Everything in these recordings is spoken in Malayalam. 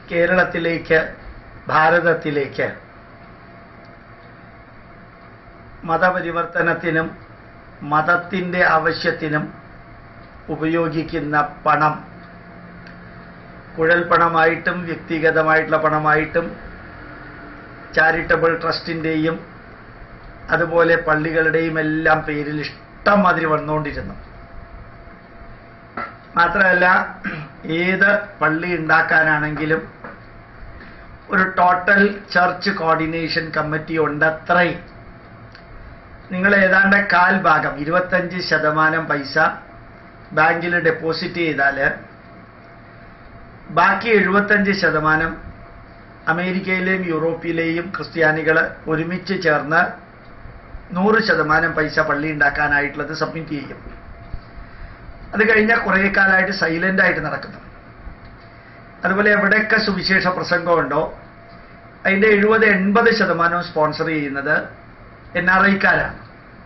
കേരളത്തിലേക്ക് ഭാരതത്തിലേക്ക് മതപരിവർത്തനത്തിനും മതത്തിൻ്റെ ആവശ്യത്തിനും ഉപയോഗിക്കുന്ന പണം കുഴൽപ്പണമായിട്ടും വ്യക്തിഗതമായിട്ടുള്ള പണമായിട്ടും ചാരിറ്റബിൾ ട്രസ്റ്റിൻ്റെയും അതുപോലെ പള്ളികളുടെയും എല്ലാം പേരിൽ ഇഷ്ടം മാതിരി വന്നുകൊണ്ടിരുന്നു മാത്രമല്ല ഏത് പള്ളി ഉണ്ടാക്കാനാണെങ്കിലും ഒരു ടോട്ടൽ ചർച്ച് കോർഡിനേഷൻ കമ്മിറ്റി ഉണ്ടത്രയും നിങ്ങൾ ഏതാണ്ട് കാൽ ഭാഗം ഇരുപത്തഞ്ച് ശതമാനം പൈസ ബാങ്കിൽ ഡെപ്പോസിറ്റ് ചെയ്താൽ ബാക്കി എഴുപത്തഞ്ച് ശതമാനം അമേരിക്കയിലെയും യൂറോപ്പിലെയും ക്രിസ്ത്യാനികൾ ഒരുമിച്ച് ചേർന്ന് നൂറ് ശതമാനം പൈസ പള്ളി ഉണ്ടാക്കാനായിട്ടുള്ളത് സബ്മിറ്റ് ചെയ്യും അത് കഴിഞ്ഞാൽ കുറേ കാലമായിട്ട് സൈലന്റ് ആയിട്ട് നടക്കുന്നു അതുപോലെ എവിടെയൊക്കെ സുവിശേഷ പ്രസംഗമുണ്ടോ അതിൻ്റെ എഴുപത് എൺപത് ശതമാനവും സ്പോൺസർ ചെയ്യുന്നത് എൻ ആർ ഐക്കാരാണ്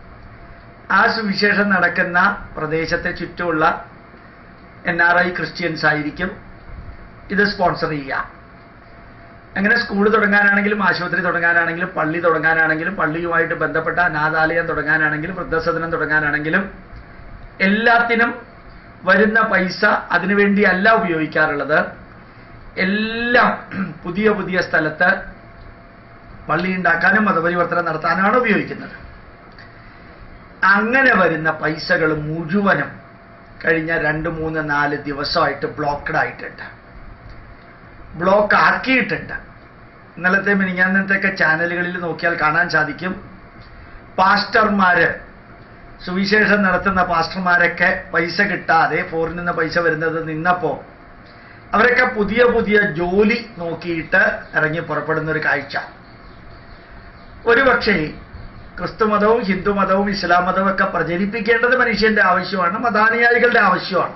ആ സുവിശേഷം നടക്കുന്ന പ്രദേശത്തെ ചുറ്റുമുള്ള എൻ ആർ ഐ ക്രിസ്ത്യൻസ് ആയിരിക്കും ഇത് സ്പോൺസർ ചെയ്യുക അങ്ങനെ സ്കൂൾ തുടങ്ങാനാണെങ്കിലും ആശുപത്രി തുടങ്ങാനാണെങ്കിലും പള്ളി തുടങ്ങാനാണെങ്കിലും പള്ളിയുമായിട്ട് ബന്ധപ്പെട്ട അനാഥാലയം തുടങ്ങാനാണെങ്കിലും വൃദ്ധസദനം തുടങ്ങാനാണെങ്കിലും എല്ലാത്തിനും വരുന്ന പൈസ അതിനുവേണ്ടിയല്ല ഉപയോഗിക്കാറുള്ളത് എല്ലാം പുതിയ പുതിയ സ്ഥലത്ത് പള്ളി ഉണ്ടാക്കാനും മതപരിവർത്തനം നടത്താനാണ് ഉപയോഗിക്കുന്നത് അങ്ങനെ വരുന്ന പൈസകൾ മുഴുവനും കഴിഞ്ഞ രണ്ട് മൂന്ന് നാല് ദിവസമായിട്ട് ബ്ലോക്കഡ് ആയിട്ടുണ്ട് ബ്ലോക്ക് ആക്കിയിട്ടുണ്ട് ഇന്നലത്തെ മിനിഞ്ഞാന്നത്തെയൊക്കെ ചാനലുകളിൽ നോക്കിയാൽ കാണാൻ സാധിക്കും പാസ്റ്റർമാര് സുവിശേഷം നടത്തുന്ന പാസ്റ്റർമാരൊക്കെ പൈസ കിട്ടാതെ ഫോറിൽ നിന്ന് പൈസ വരുന്നത് നിന്നപ്പോ അവരൊക്കെ പുതിയ പുതിയ ജോലി നോക്കിയിട്ട് ഇറങ്ങി പുറപ്പെടുന്ന ഒരു കാഴ്ച ഒരുപക്ഷേ ക്രിസ്തുമതവും ഹിന്ദുമതവും ഇസ്ലാം മതവും ഒക്കെ പ്രചരിപ്പിക്കേണ്ടത് മനുഷ്യന്റെ ആവശ്യമാണ് മതാനുയായികളുടെ ആവശ്യമാണ്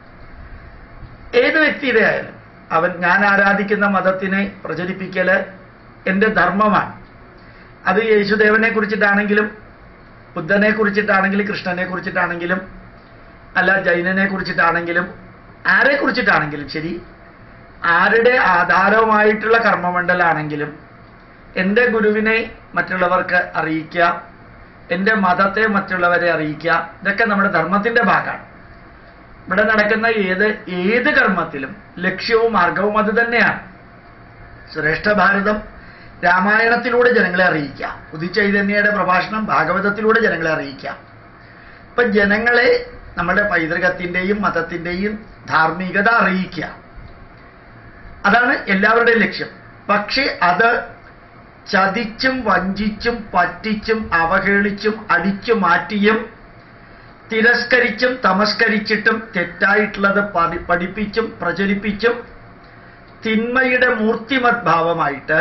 ഏത് വ്യക്തിയുടെ ആയാലും അവൻ ഞാൻ ആരാധിക്കുന്ന മതത്തിനെ പ്രചരിപ്പിക്കല് എൻ്റെ ധർമ്മമാണ് അത് യേശുദേവനെ കുറിച്ചിട്ടാണെങ്കിലും ബുദ്ധനെ കുറിച്ചിട്ടാണെങ്കിലും കൃഷ്ണനെ കുറിച്ചിട്ടാണെങ്കിലും അല്ല ജൈനനെ കുറിച്ചിട്ടാണെങ്കിലും ആരെ കുറിച്ചിട്ടാണെങ്കിലും ശരി ആരുടെ ആധാരമായിട്ടുള്ള കർമ്മമണ്ഡലാണെങ്കിലും എൻ്റെ ഗുരുവിനെ മറ്റുള്ളവർക്ക് അറിയിക്കുക എൻ്റെ മതത്തെ മറ്റുള്ളവരെ അറിയിക്കുക ഇതൊക്കെ നമ്മുടെ ധർമ്മത്തിൻ്റെ ഭാഗമാണ് ഇവിടെ നടക്കുന്ന ഏത് ഏത് കർമ്മത്തിലും ലക്ഷ്യവും മാർഗവും അത് തന്നെയാണ് ശ്രേഷ്ഠ ഭാരതം രാമായണത്തിലൂടെ ജനങ്ങളെ അറിയിക്കുക ഉദിച്ചൈതന്യയുടെ പ്രഭാഷണം ഭാഗവതത്തിലൂടെ ജനങ്ങളെ അറിയിക്കുക ഇപ്പൊ ജനങ്ങളെ നമ്മുടെ പൈതൃകത്തിന്റെയും മതത്തിന്റെയും ധാർമ്മികത അറിയിക്കുക അതാണ് എല്ലാവരുടെയും ലക്ഷ്യം പക്ഷെ അത് ചതിച്ചും വഞ്ചിച്ചും പറ്റിച്ചും അവഹേളിച്ചും അടിച്ചു മാറ്റിയും തിരസ്കരിച്ചും തമസ്കരിച്ചിട്ടും തെറ്റായിട്ടുള്ളത് പഠി- പഠിപ്പിച്ചും പ്രചരിപ്പിച്ചും തിന്മയുടെ മൂർത്തിമത് ഭാവമായിട്ട്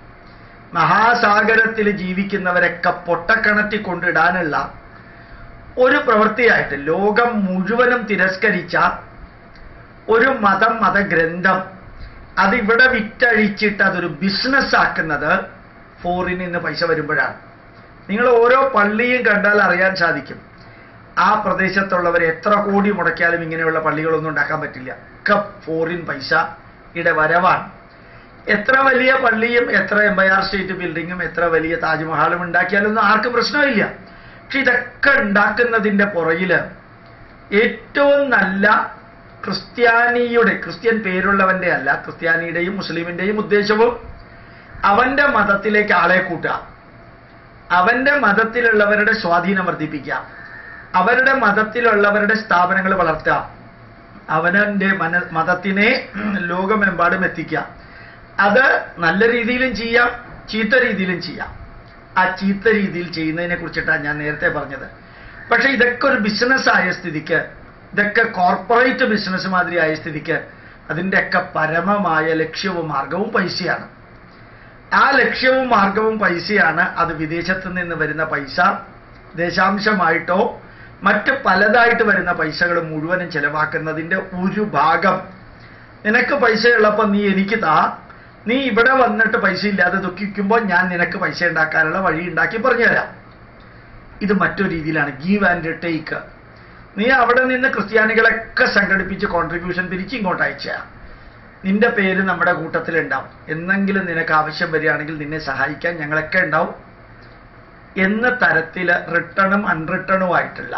മഹാസാഗരത്തിൽ ജീവിക്കുന്നവരൊക്കെ പൊട്ടക്കിണറ്റി കൊണ്ടിടാനുള്ള ഒരു പ്രവൃത്തിയായിട്ട് ലോകം മുഴുവനും തിരസ്കരിച്ച ഒരു മതം മതഗ്രന്ഥം അതിവിടെ വിറ്റഴിച്ചിട്ട് അതൊരു ബിസിനസ് ആക്കുന്നത് ഫോറിന് ഇന്ന് പൈസ വരുമ്പോഴാണ് നിങ്ങൾ ഓരോ പള്ളിയും കണ്ടാൽ അറിയാൻ സാധിക്കും ആ പ്രദേശത്തുള്ളവർ എത്ര കോടി മുടക്കിയാലും ഇങ്ങനെയുള്ള പള്ളികളൊന്നും ഉണ്ടാക്കാൻ പറ്റില്ല ഒക്കെ ഫോറിൻ പൈസ യുടെ വരവാണ് എത്ര വലിയ പള്ളിയും എത്ര എംപയർ സ്റ്റേറ്റ് ബിൽഡിങ്ങും എത്ര വലിയ താജ്മഹാലും ഉണ്ടാക്കിയാലൊന്നും ആർക്കും പ്രശ്നമില്ല പക്ഷെ ഇതൊക്കെ ഉണ്ടാക്കുന്നതിൻ്റെ പുറകില് ഏറ്റവും നല്ല ക്രിസ്ത്യാനിയുടെ ക്രിസ്ത്യൻ പേരുള്ളവന്റെ അല്ല ക്രിസ്ത്യാനിയുടെയും മുസ്ലിമിന്റെയും ഉദ്ദേശവും അവന്റെ മതത്തിലേക്ക് ആളെ കൂട്ടുക അവന്റെ മതത്തിലുള്ളവരുടെ സ്വാധീനം വർദ്ധിപ്പിക്കുക അവരുടെ മതത്തിലുള്ളവരുടെ സ്ഥാപനങ്ങൾ വളർത്തുക അവനന്റെ മന മതത്തിനെ ലോകമെമ്പാടും എത്തിക്കുക അത് നല്ല രീതിയിലും ചെയ്യാം ചീത്ത രീതിയിലും ചെയ്യാം ആ ചീത്ത രീതിയിൽ ചെയ്യുന്നതിനെ കുറിച്ചിട്ടാണ് ഞാൻ നേരത്തെ പറഞ്ഞത് പക്ഷെ ഇതൊക്കെ ഒരു ബിസിനസ് ആയ സ്ഥിതിക്ക് ഇതൊക്കെ കോർപ്പറേറ്റ് ബിസിനസ് മാതിരി ആയ സ്ഥിതിക്ക് അതിൻ്റെയൊക്കെ പരമമായ ലക്ഷ്യവും മാർഗവും പൈസയാണ് ആ ലക്ഷ്യവും മാർഗവും പൈസയാണ് അത് വിദേശത്ത് നിന്ന് വരുന്ന പൈസ ദശാംശമായിട്ടോ മറ്റ് പലതായിട്ട് വരുന്ന പൈസകൾ മുഴുവനും ചെലവാക്കുന്നതിൻ്റെ ഒരു ഭാഗം നിനക്ക് പൈസ ഉള്ളപ്പോൾ നീ എനിക്ക് താ നീ ഇവിടെ വന്നിട്ട് പൈസ ഇല്ലാതെ ദുഃഖിക്കുമ്പോൾ ഞാൻ നിനക്ക് പൈസ ഉണ്ടാക്കാനുള്ള വഴി ഉണ്ടാക്കി പറഞ്ഞുതരാം ഇത് മറ്റൊരു രീതിയിലാണ് ഗീവ് ആൻഡ് ടേക്ക് നീ അവിടെ നിന്ന് ക്രിസ്ത്യാനികളൊക്കെ സംഘടിപ്പിച്ച് കോൺട്രിബ്യൂഷൻ പിരിച്ച് ഇങ്ങോട്ട് അയച്ച നിന്റെ പേര് നമ്മുടെ കൂട്ടത്തിലുണ്ടാവും എന്നെങ്കിലും നിനക്ക് ആവശ്യം വരികയാണെങ്കിൽ നിന്നെ സഹായിക്കാൻ ഞങ്ങളൊക്കെ ഉണ്ടാവും എന്ന തരത്തിൽ റിട്ടണും അൺറിട്ടണും ആയിട്ടുള്ള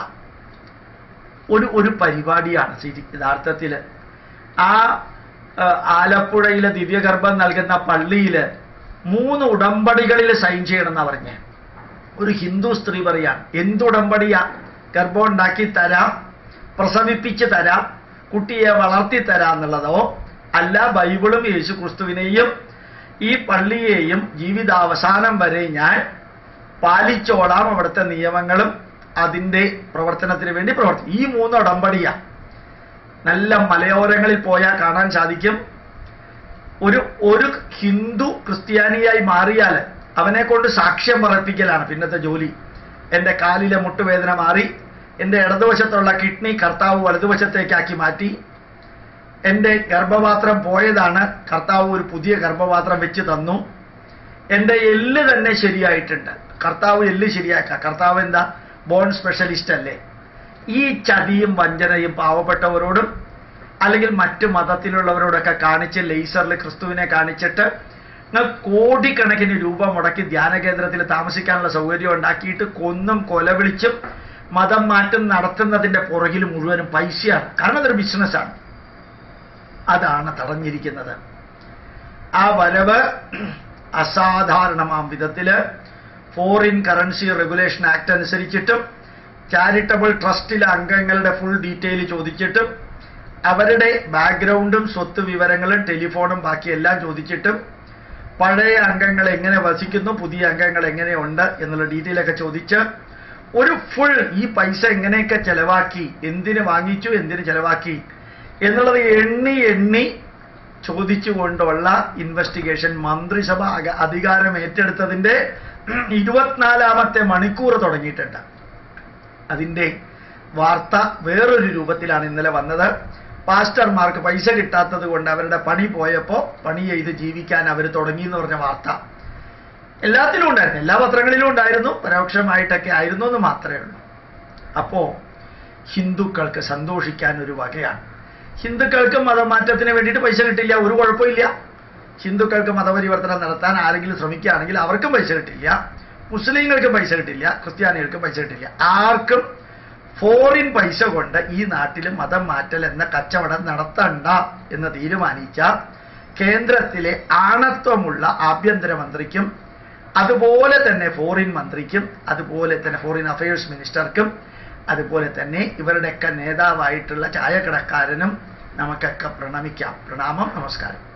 ഒരു ഒരു പരിപാടിയാണ് ശരി യഥാർത്ഥത്തിൽ ആ ആ, ആലപ്പുഴയിലെ ദിവ്യഗർഭം നൽകുന്ന പള്ളിയിൽ മൂന്ന് ഉടമ്പടികളിൽ സൈൻ ചെയ്യണമെന്നാ പറഞ്ഞേ ഒരു ഹിന്ദു സ്ത്രീ പറയാണ് എന്തുടമ്പടിയാ ഗർഭം ഉണ്ടാക്കി തരാം പ്രസവിപ്പിച്ച് തരാം കുട്ടിയെ വളർത്തി തരാം എന്നുള്ളതോ അല്ല ബൈബിളും യേശു ക്രിസ്തുവിനെയും ഈ പള്ളിയെയും ജീവിതാവസാനം വരെ ഞാൻ പാലിച്ചോളാം അവിടുത്തെ നിയമങ്ങളും അതിൻ്റെ പ്രവർത്തനത്തിന് വേണ്ടി പ്രവർത്തി ഈ മൂന്ന് ഉടമ്പടിയാ നല്ല മലയോരങ്ങളിൽ പോയാൽ കാണാൻ സാധിക്കും ഒരു ഒരു ഹിന്ദു ക്രിസ്ത്യാനിയായി മാറിയാൽ അവനെ കൊണ്ട് സാക്ഷ്യം പറപ്പിക്കലാണ് പിന്നത്തെ ജോലി എൻ്റെ കാലിലെ മുട്ടുവേദന മാറി എൻ്റെ ഇടതുവശത്തുള്ള കിഡ്നി കർത്താവ് വലതുവശത്തേക്കാക്കി മാറ്റി എൻ്റെ ഗർഭപാത്രം പോയതാണ് കർത്താവ് ഒരു പുതിയ ഗർഭപാത്രം വെച്ച് തന്നു എൻ്റെ എല്ല് തന്നെ ശരിയായിട്ടുണ്ട് കർത്താവ് എല്ല് ശരിയാക്കാം കർത്താവ് എന്താ ബോൺ സ്പെഷ്യലിസ്റ്റ് അല്ലേ ഈ ചതിയും വഞ്ചനയും പാവപ്പെട്ടവരോടും അല്ലെങ്കിൽ മറ്റു മതത്തിലുള്ളവരോടൊക്കെ കാണിച്ച് ലേസറിൽ ക്രിസ്തുവിനെ കാണിച്ചിട്ട് നിങ്ങൾ കോടിക്കണക്കിന് രൂപ മുടക്കി ധ്യാന കേന്ദ്രത്തിൽ താമസിക്കാനുള്ള സൗകര്യം ഉണ്ടാക്കിയിട്ട് കൊന്നും കൊലവിളിച്ചും മതം മാറ്റം നടത്തുന്നതിന്റെ പുറകിൽ മുഴുവനും പൈസയാണ് കാരണം അതൊരു ബിസിനസ്സാണ് അതാണ് തടഞ്ഞിരിക്കുന്നത് ആ വരവ് അസാധാരണമാം വിധത്തില് ഫോറിൻ കറൻസി റെഗുലേഷൻ ആക്ട് അനുസരിച്ചിട്ടും ചാരിറ്റബിൾ ട്രസ്റ്റിലെ അംഗങ്ങളുടെ ഫുൾ ഡീറ്റെയിൽ ചോദിച്ചിട്ടും അവരുടെ ബാക്ക്ഗ്രൗണ്ടും സ്വത്ത് വിവരങ്ങളും ടെലിഫോണും ബാക്കിയെല്ലാം ചോദിച്ചിട്ടും പഴയ അംഗങ്ങൾ എങ്ങനെ വസിക്കുന്നു പുതിയ അംഗങ്ങൾ എങ്ങനെയുണ്ട് എന്നുള്ള ഡീറ്റെയിൽ ഒക്കെ ചോദിച്ച് ഒരു ഫുൾ ഈ പൈസ എങ്ങനെയൊക്കെ ചെലവാക്കി എന്തിന് വാങ്ങിച്ചു എന്തിന് ചെലവാക്കി എന്നുള്ളത് എണ്ണി എണ്ണി ചോദിച്ചുകൊണ്ടുള്ള ഇൻവെസ്റ്റിഗേഷൻ മന്ത്രിസഭ അക- അധികാരം ഏറ്റെടുത്തതിന്റെ ഇരുപത്തിനാലാമത്തെ മണിക്കൂർ തുടങ്ങിയിട്ടുണ്ട് അതിന്റെ വാർത്ത വേറൊരു രൂപത്തിലാണ് ഇന്നലെ വന്നത് പാസ്റ്റർമാർക്ക് പൈസ കിട്ടാത്തത് കൊണ്ട് അവരുടെ പണി പോയപ്പോൾ പണി ചെയ്ത് ജീവിക്കാൻ അവർ തുടങ്ങി എന്ന് പറഞ്ഞ വാർത്ത എല്ലാത്തിലും ഉണ്ടായിരുന്നു എല്ലാ പത്രങ്ങളിലും ഉണ്ടായിരുന്നു പരോക്ഷമായിട്ടൊക്കെ ആയിരുന്നു എന്ന് മാത്രമേ ഉള്ളൂ അപ്പോ ഹിന്ദുക്കൾക്ക് സന്തോഷിക്കാൻ ഒരു വകയാണ് ഹിന്ദുക്കൾക്ക് മതമാറ്റത്തിന് വേണ്ടിയിട്ട് പൈസ കിട്ടില്ല ഒരു കുഴപ്പമില്ല ഹിന്ദുക്കൾക്ക് മതപരിവർത്തനം നടത്താൻ ആരെങ്കിലും ശ്രമിക്കുകയാണെങ്കിൽ അവർക്കും പൈസ കിട്ടില്ല മുസ്ലിങ്ങൾക്ക് പൈസ കിട്ടില്ല ക്രിസ്ത്യാനികൾക്ക് പൈസ കിട്ടില്ല ആർക്കും ഫോറിൻ പൈസ കൊണ്ട് ഈ നാട്ടിൽ മതം മാറ്റൽ എന്ന കച്ചവടം നടത്തണ്ട എന്ന് തീരുമാനിച്ച കേന്ദ്രത്തിലെ ആണത്വമുള്ള ആഭ്യന്തരമന്ത്രിക്കും അതുപോലെ തന്നെ ഫോറിൻ മന്ത്രിക്കും അതുപോലെ തന്നെ ഫോറിൻ അഫയേഴ്സ് മിനിസ്റ്റർക്കും അതുപോലെ തന്നെ ഇവരുടെയൊക്കെ നേതാവായിട്ടുള്ള ചായക്കടക്കാരനും നമുക്കൊക്കെ പ്രണമിക്കാം പ്രണാമം നമസ്കാരം